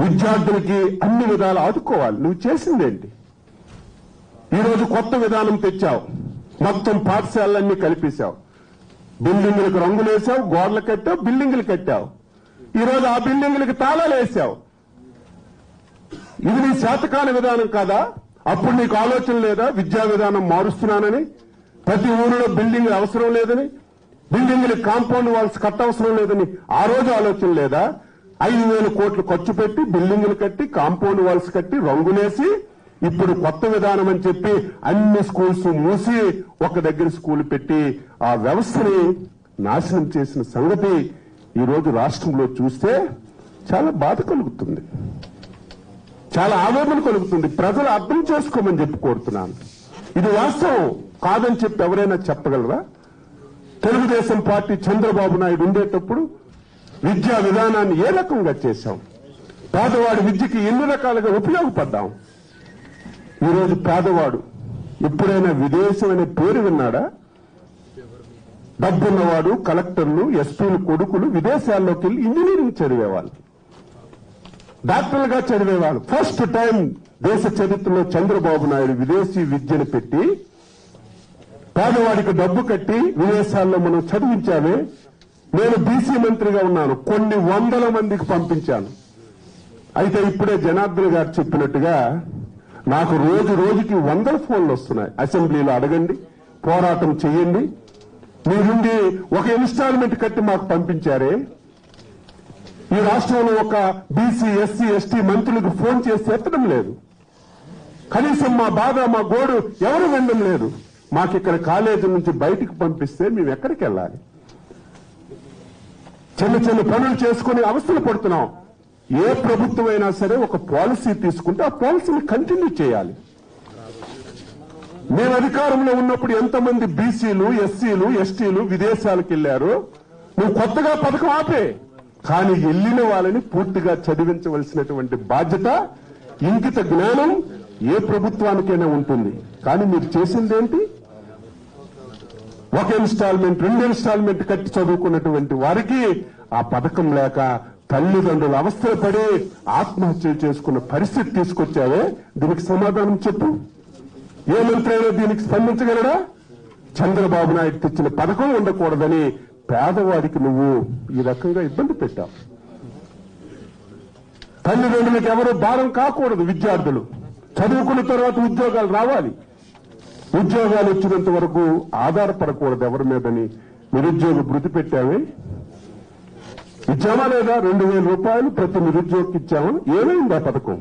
విద్యార్థులకి అన్ని విధాలు ఆదుకోవాలి నువ్వు చేసిందేంటి ఈరోజు కొత్త విధానం తెచ్చావు మొత్తం పాఠశాలలన్నీ కలిపేశావు బిల్డింగులకు రంగులేసావు గోడలు కట్టావు బిల్డింగులు కట్టావు ఈరోజు ఆ బిల్డింగులకు తాళాలు వేసావు ఇది నీ శాతకాల విధానం కాదా అప్పుడు నీకు ఆలోచన లేదా విద్యా విధానం మారుస్తున్నానని ప్రతి ఊరిలో బిల్డింగ్ అవసరం లేదని బిల్డింగ్లు కాంపౌండ్ వాల్స్ కట్టవసరం లేదని ఆ రోజు ఆలోచన లేదా ఐదు వేల కోట్లు ఖర్చు పెట్టి బిల్డింగులు కట్టి కాంపౌండ్ వాల్స్ కట్టి రంగులేసి ఇప్పుడు కొత్త విధానం అని చెప్పి అన్ని స్కూల్స్ మూసి ఒక దగ్గర స్కూల్ పెట్టి ఆ వ్యవస్థని నాశనం చేసిన సంగతి ఈ రోజు రాష్ట్రంలో చూస్తే చాలా బాధ కలుగుతుంది చాలా ఆవేదన కలుగుతుంది ప్రజలు అర్థం చేసుకోమని చెప్పి కోరుతున్నాను ఇది వాస్తవం కాదని చెప్పి ఎవరైనా చెప్పగలరా తెలుగుదేశం పార్టీ చంద్రబాబు నాయుడు ఉండేటప్పుడు విద్యా విధానాన్ని ఏ రకంగా చేశాం పేదవాడి విద్యకి ఎన్ని రకాలుగా ఉపయోగపడ్డాం ఈరోజు పేదవాడు ఎప్పుడైనా విదేశం అనే పేరు విన్నాడా డబ్బున్నవాడు కలెక్టర్లు ఎస్పీలు కొడుకులు విదేశాల్లోకి వెళ్ళి ఇంజనీరింగ్ చదివేవాళ్ళు డాక్టర్లుగా చదివేవాళ్ళు ఫస్ట్ టైం దేశ చరిత్రలో చంద్రబాబు నాయుడు విదేశీ విద్యను పెట్టి పేదవాడికి డబ్బు కట్టి విదేశాల్లో మనం చదివించామే నేను బీసీ మంత్రిగా ఉన్నాను కొన్ని వందల మందికి పంపించాను అయితే ఇప్పుడే జనార్దన్ గారు చెప్పినట్టుగా నాకు రోజు రోజుకి వందల ఫోన్లు వస్తున్నాయి అసెంబ్లీలో అడగండి పోరాటం చేయండి మీ నుండి ఒక ఇన్స్టాల్మెంట్ కట్టి మాకు పంపించారే ఈ రాష్ట్రంలో ఒక బీసీ ఎస్సీ ఎస్టీ మంత్రులకు ఫోన్ చేసి ఎత్తడం లేదు కనీసం మా బాధ మా గోడు ఎవరు వినడం లేదు మాకు ఇక్కడ కాలేజీ నుంచి బయటికి పంపిస్తే మేము ఎక్కడికి వెళ్ళాలి చిన్న చిన్న పనులు చేసుకుని అవస్థలు పడుతున్నాం ఏ ప్రభుత్వం అయినా సరే ఒక పాలసీ తీసుకుంటే ఆ పాలసీని కంటిన్యూ చేయాలి మేము అధికారంలో ఉన్నప్పుడు ఎంతమంది బీసీలు ఎస్సీలు ఎస్టీలు విదేశాలకు వెళ్లారు నువ్వు కొత్తగా పథకం ఆపే కానీ వెళ్ళిన వాళ్ళని పూర్తిగా చదివించవలసినటువంటి బాధ్యత ఇంకిత జ్ఞానం ఏ ప్రభుత్వానికైనా ఉంటుంది కానీ మీరు చేసిందేంటి ఒక ఇన్స్టాల్మెంట్ రెండు ఇన్స్టాల్మెంట్ కట్టి చదువుకున్నటువంటి వారికి ఆ పథకం లేక తల్లిదండ్రులు అవస్థలు పడి ఆత్మహత్యలు చేసుకున్న పరిస్థితి తీసుకొచ్చావే దీనికి సమాధానం చెప్పు ఏ మంత్రి అయినా దీనికి స్పందించగలడా చంద్రబాబు నాయుడు తెచ్చిన పథకం ఉండకూడదని పేదవాడికి నువ్వు ఈ రకంగా ఇబ్బంది పెట్టావు తల్లిదండ్రులకు ఎవరు భారం కాకూడదు విద్యార్థులు చదువుకున్న తర్వాత ఉద్యోగాలు రావాలి ఉద్యోగాలు వచ్చినంత వరకు ఆధారపడకూడదు ఎవరి మీదని నిరుద్యోగ భృతి పెట్టామే ఇచ్చామా లేదా రెండు వేల రూపాయలు ప్రతి నిరుద్యోగికి ఇచ్చామా ఏమైంది ఆ పథకం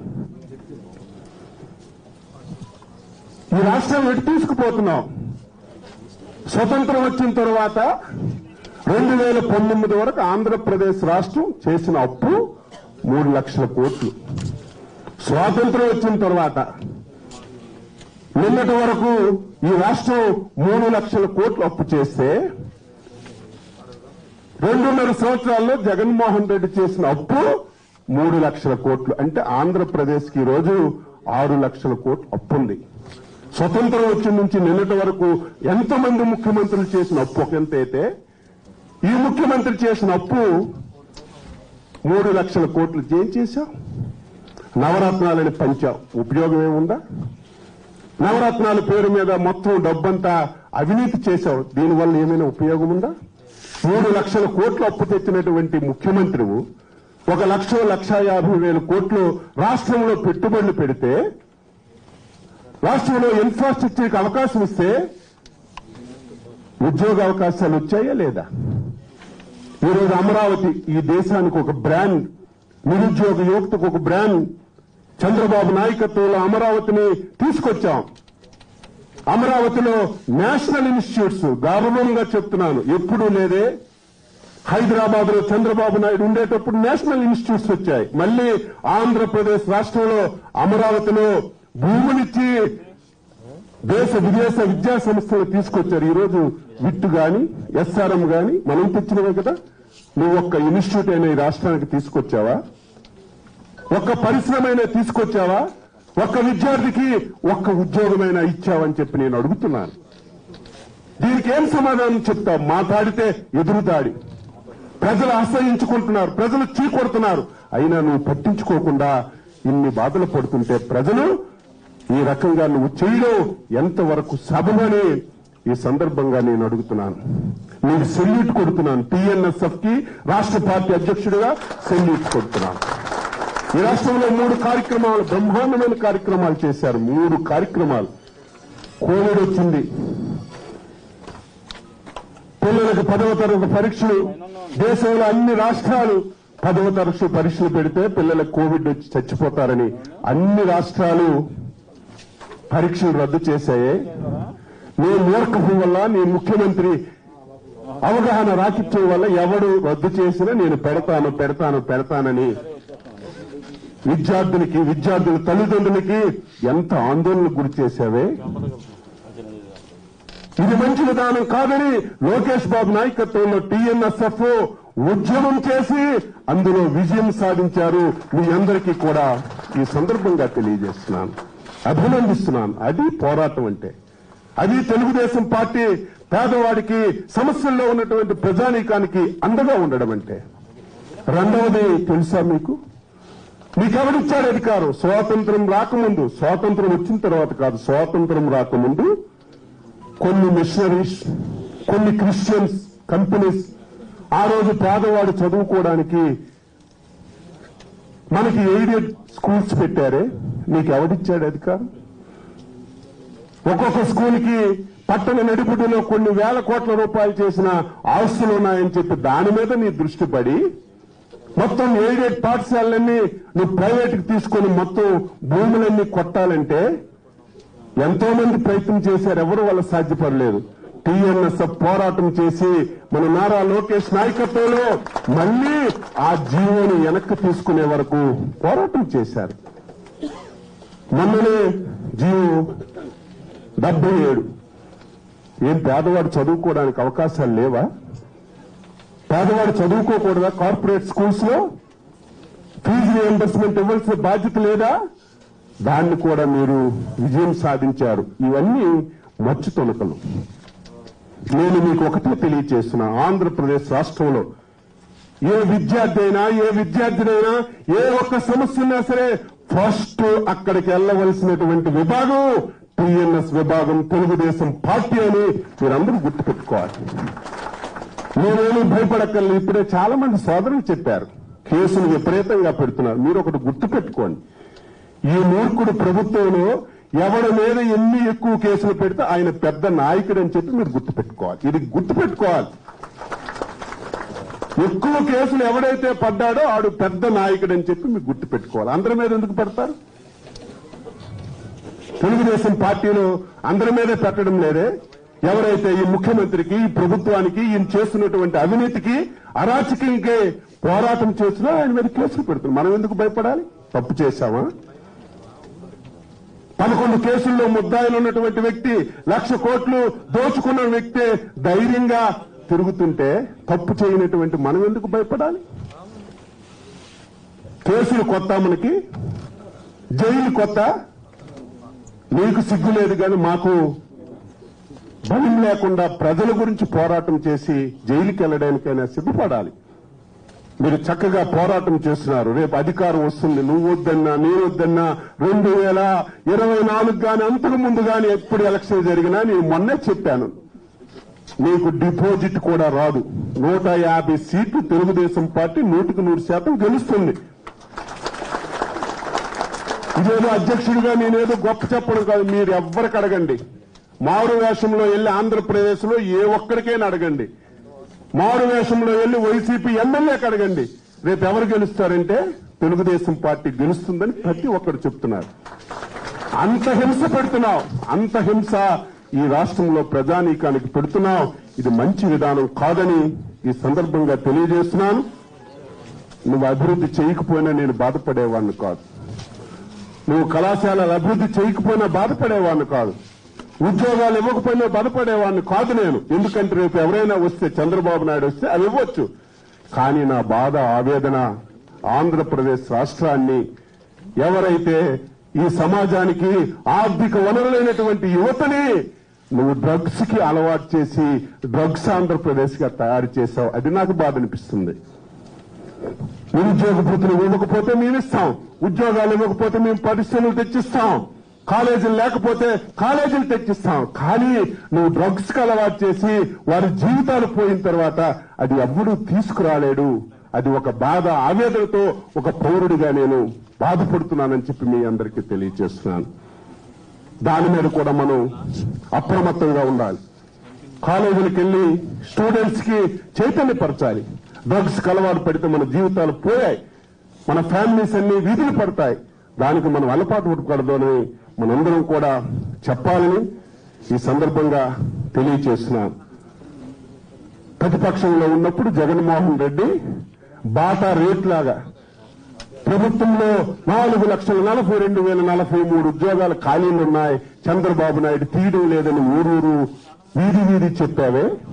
ఈ రాష్ట్రం ఎటు తీసుకుపోతున్నాం స్వతంత్రం వచ్చిన తర్వాత రెండు వేల పంతొమ్మిది వరకు ఆంధ్రప్రదేశ్ రాష్ట్రం చేసిన అప్పు మూడు లక్షల కోట్లు స్వాతంత్రం వచ్చిన తర్వాత నిన్నటి వరకు ఈ రాష్ట్రం మూడు లక్షల కోట్లు అప్పు చేస్తే రెండున్నర సంవత్సరాల్లో జగన్మోహన్ రెడ్డి చేసిన అప్పు మూడు లక్షల కోట్లు అంటే ఆంధ్రప్రదేశ్ కి రోజు ఆరు లక్షల కోట్లు అప్పు ఉంది స్వతంత్రం వచ్చిన నుంచి నిన్నటి వరకు ఎంతమంది ముఖ్యమంత్రులు చేసిన అప్పు ఒక ఎంత అయితే ఈ ముఖ్యమంత్రి చేసిన అప్పు మూడు లక్షల కోట్లు ఏం చేశాం నవరత్నాలని పంచాం ఉపయోగం ఏముందా నవరత్నాల పేరు మీద మొత్తం డబ్బంతా అవినీతి చేశావు దీనివల్ల ఏమైనా ఉపయోగం ఉందా మూడు లక్షల కోట్లు అప్పు తెచ్చినటువంటి ముఖ్యమంత్రివు ఒక లక్ష లక్ష యాభై వేల కోట్లు రాష్ట్రంలో పెట్టుబడులు పెడితే రాష్ట్రంలో ఇన్ఫ్రాస్ట్రక్చర్కి అవకాశం ఇస్తే ఉద్యోగ అవకాశాలు వచ్చాయా లేదా ఈరోజు అమరావతి ఈ దేశానికి ఒక బ్రాండ్ నిరుద్యోగ యువతకు ఒక బ్రాండ్ చంద్రబాబు నాయకత్వంలో అమరావతిని తీసుకొచ్చాం అమరావతిలో నేషనల్ ఇన్స్టిట్యూట్స్ గర్వంగా చెప్తున్నాను ఎప్పుడూ లేదే హైదరాబాద్ లో చంద్రబాబు నాయుడు ఉండేటప్పుడు నేషనల్ ఇన్స్టిట్యూట్స్ వచ్చాయి మళ్ళీ ఆంధ్రప్రదేశ్ రాష్ట్రంలో అమరావతిలో భూములిచ్చి దేశ విదేశ విద్యా సంస్థలు తీసుకొచ్చారు ఈ రోజు విట్టు గాని ఎస్ఆర్ఎం గాని మనం తెచ్చినవే కదా నువ్వు ఒక్క ఇన్స్టిట్యూట్ అయినా ఈ రాష్ట్రానికి తీసుకొచ్చావా ఒక్క పరిశ్రమైనా తీసుకొచ్చావా ఒక్క విద్యార్థికి ఒక్క ఉద్యోగమైనా ఇచ్చావని చెప్పి నేను అడుగుతున్నాను దీనికి ఏం సమాధానం చెప్తావు మాట్లాడితే ఎదురుదాడి ప్రజలు ఆశ్రయించుకుంటున్నారు ప్రజలు చీకొడుతున్నారు అయినా నువ్వు పట్టించుకోకుండా ఇన్ని బాధలు పడుతుంటే ప్రజలు ఈ రకంగా నువ్వు చేయడం ఎంతవరకు సబమని ఈ సందర్భంగా నేను అడుగుతున్నాను నేను సెల్యూట్ కొడుతున్నాను టీఎన్ఎస్ఎఫ్ కి రాష్ట్ర పార్టీ అధ్యక్షుడిగా సెల్యూట్ కొడుతున్నాను ఈ రాష్ట్రంలో మూడు కార్యక్రమాలు బ్రహ్మాండమైన కార్యక్రమాలు చేశారు మూడు కార్యక్రమాలు కోవిడ్ వచ్చింది పిల్లలకు పదవ తరగతి పరీక్షలు దేశంలో అన్ని రాష్ట్రాలు పదవ తరగతి పరీక్షలు పెడితే పిల్లలకు కోవిడ్ వచ్చి చచ్చిపోతారని అన్ని రాష్ట్రాలు పరీక్షలు రద్దు చేశాయి నీ మూర్ఖం వల్ల నీ ముఖ్యమంత్రి అవగాహన రాకిచ్చే వల్ల ఎవడు రద్దు చేసినా నేను పెడతాను పెడతాను పెడతానని విద్యార్థులకి విద్యార్థుల తల్లిదండ్రులకి ఎంత ఆందోళన గురి చేశావే ఇది మంచి విధానం కాదని లోకేష్ బాబు నాయకత్వంలో టీఎన్ఎస్ఎఫ్ ఉద్యమం చేసి అందులో విజయం సాధించారు మీ అందరికీ కూడా ఈ సందర్భంగా తెలియజేస్తున్నాను అభినందిస్తున్నాను అది పోరాటం అంటే అది తెలుగుదేశం పార్టీ పేదవాడికి సమస్యల్లో ఉన్నటువంటి ప్రజానీకానికి అండగా ఉండడం అంటే రెండవది తెలుసా మీకు మీకెవరిచ్చాడు అధికారం స్వాతంత్రం రాకముందు స్వాతంత్రం వచ్చిన తర్వాత కాదు స్వాతంత్రం రాకముందు కొన్ని మిషనరీస్ కొన్ని క్రిస్టియన్స్ కంపెనీస్ ఆ రోజు పేదవాడు చదువుకోవడానికి మనకి ఎయిడెడ్ స్కూల్స్ పెట్టారే నీకు ఎవడిచ్చాడు అధికారం ఒక్కొక్క స్కూల్కి పట్టణ నడిపుడిలో కొన్ని వేల కోట్ల రూపాయలు చేసిన ఆస్తులు ఉన్నాయని చెప్పి దాని మీద నీ దృష్టి పడి మొత్తం ఎయిడెడ్ పాఠశాలన్నీ నువ్వు ప్రైవేట్ కి తీసుకొని మొత్తం భూములన్నీ కొట్టాలంటే ఎంతో మంది ప్రయత్నం చేశారు ఎవరు వాళ్ళ సాధ్యపడలేదు టీఎన్ఎస్ఎఫ్ పోరాటం చేసి మన నారా లోకేష్ నాయకత్వంలో మళ్ళీ ఆ జీవోని వెనక్కి తీసుకునే వరకు పోరాటం చేశారు మొన్ననే జీవో డెబ్బై ఏడు ఏం పేదవాడు చదువుకోవడానికి అవకాశాలు లేవా పేదవాడు చదువుకోకూడదా కార్పొరేట్ స్కూల్స్ లో ఫీజు రియంబర్స్మెంట్ ఇవ్వాల్సిన బాధ్యత లేదా దాన్ని కూడా మీరు విజయం సాధించారు ఇవన్నీ మచ్చు తొలకలు నేను మీకు ఒకటే తెలియచేస్తున్నా ఆంధ్రప్రదేశ్ రాష్ట్రంలో ఏ విద్యార్థి అయినా ఏ విద్యార్థినైనా ఏ ఒక్క సమస్య ఉన్నా సరే ఫస్ట్ అక్కడికి వెళ్ళవలసినటువంటి విభాగం టిఎన్ఎస్ విభాగం తెలుగుదేశం పార్టీ అని మీరందరూ గుర్తుపెట్టుకోవాలి నేనేమీ భయపడక్కర్లేదు ఇప్పుడే చాలా మంది సోదరులు చెప్పారు కేసులు విపరీతంగా పెడుతున్నారు మీరు ఒకటి గుర్తుపెట్టుకోండి ఈ మూర్ఖుడు ప్రభుత్వంలో ఎవరి మీద ఎన్ని ఎక్కువ కేసులు పెడితే ఆయన పెద్ద నాయకుడు అని చెప్పి మీరు గుర్తుపెట్టుకోవాలి ఇది గుర్తుపెట్టుకోవాలి ఎక్కువ కేసులు ఎవడైతే పడ్డాడో ఆడు పెద్ద నాయకుడు అని చెప్పి మీరు గుర్తుపెట్టుకోవాలి అందరి మీద ఎందుకు పెడతారు తెలుగుదేశం పార్టీలో అందరి మీదే పెట్టడం లేదే ఎవరైతే ఈ ముఖ్యమంత్రికి ఈ ప్రభుత్వానికి ఈయన చేస్తున్నటువంటి అవినీతికి అరాచకంకి పోరాటం చేసినా ఆయన మీద కేసులు పెడుతున్నారు మనం ఎందుకు భయపడాలి తప్పు చేశామా పదకొండు కేసుల్లో ముద్దాయిలు ఉన్నటువంటి వ్యక్తి లక్ష కోట్లు దోచుకున్న వ్యక్తి ధైర్యంగా తిరుగుతుంటే తప్పు చేయనటువంటి మనం ఎందుకు భయపడాలి కేసులు కొత్త మనకి జైలు కొత్త నీకు సిగ్గు లేదు కానీ మాకు భయం లేకుండా ప్రజల గురించి పోరాటం చేసి జైలుకి వెళ్ళడానికైనా సిద్ధపడాలి మీరు చక్కగా పోరాటం చేస్తున్నారు రేపు అధికారం వస్తుంది నువ్వు వద్దన్నా నేను వద్దన్నా రెండు వేల ఇరవై నాలుగు గాని అంతకు ముందు గాని ఎప్పుడు ఎలక్షన్ జరిగినా నేను మొన్నే చెప్పాను నీకు డిపాజిట్ కూడా రాదు నూట యాభై సీట్లు తెలుగుదేశం పార్టీ నూటికి నూరు శాతం గెలుస్తుంది ఇదేదో అధ్యక్షుడిగా నేనేదో గొప్ప చెప్పడం కాదు మీరు ఎవ్వరికి అడగండి మారు వేషంలో వెళ్లి ఆంధ్రప్రదేశ్ లో ఏ ఒక్కడికైనా అడగండి మారు వేషంలో వెళ్లి వైసీపీ ఎమ్మెల్యేకి అడగండి రేపు ఎవరు గెలుస్తారంటే తెలుగుదేశం పార్టీ గెలుస్తుందని ప్రతి ఒక్కరు చెప్తున్నారు అంత హింస పెడుతున్నావు అంత హింస ఈ రాష్ట్రంలో ప్రజానీకానికి పెడుతున్నావు ఇది మంచి విధానం కాదని ఈ సందర్భంగా తెలియజేస్తున్నాను నువ్వు అభివృద్ధి చేయకపోయినా నేను బాధపడేవాడిని కాదు నువ్వు కళాశాలలు అభివృద్ధి చేయకపోయినా బాధపడేవాడిని కాదు ఉద్యోగాలు ఇవ్వకపోయినా బాధపడేవాడిని కాదు నేను ఎందుకంటే రేపు ఎవరైనా వస్తే చంద్రబాబు నాయుడు వస్తే అవి ఇవ్వచ్చు కానీ నా బాధ ఆవేదన ఆంధ్రప్రదేశ్ రాష్ట్రాన్ని ఎవరైతే ఈ సమాజానికి ఆర్థిక వనరులైనటువంటి యువతని నువ్వు డ్రగ్స్ కి అలవాటు చేసి డ్రగ్స్ ఆంధ్రప్రదేశ్ గా తయారు చేసావు అది నాకు బాధ అనిపిస్తుంది నిరుద్యోగ భృతులు ఇవ్వకపోతే మేము ఇస్తాం ఉద్యోగాలు ఇవ్వకపోతే మేము పరిశ్రమలు తెచ్చిస్తాం కాలేజీలు లేకపోతే కాలేజీలు తెచ్చిస్తాం కానీ నువ్వు డ్రగ్స్ కి అలవాటు చేసి వారి జీవితాలు పోయిన తర్వాత అది ఎవ్వడూ తీసుకురాలేడు అది ఒక బాధ ఆవేదనతో ఒక పౌరుడిగా నేను బాధపడుతున్నానని చెప్పి మీ అందరికీ తెలియజేస్తున్నాను దాని మీద కూడా మనం అప్రమత్తంగా ఉండాలి కాలేజీలకు వెళ్లి స్టూడెంట్స్ కి చైతన్యపరచాలి డ్రగ్స్ కలవాటు పెడితే మన జీవితాలు పోయాయి మన ఫ్యామిలీస్ అన్ని వీధులు పడతాయి దానికి మనం అలవాటు పడకూడదు అని మనందరం కూడా చెప్పాలని ఈ సందర్భంగా తెలియజేస్తున్నాను ప్రతిపక్షంలో ఉన్నప్పుడు జగన్మోహన్ రెడ్డి బాటా రేట్ లాగా ప్రభుత్వంలో నాలుగు లక్షల నలభై రెండు వేల నలభై మూడు ఉద్యోగాలు ఖాళీలు ఉన్నాయి చంద్రబాబు నాయుడు తీయడం లేదని ఊరూరు వీధి వీధి చెప్పావే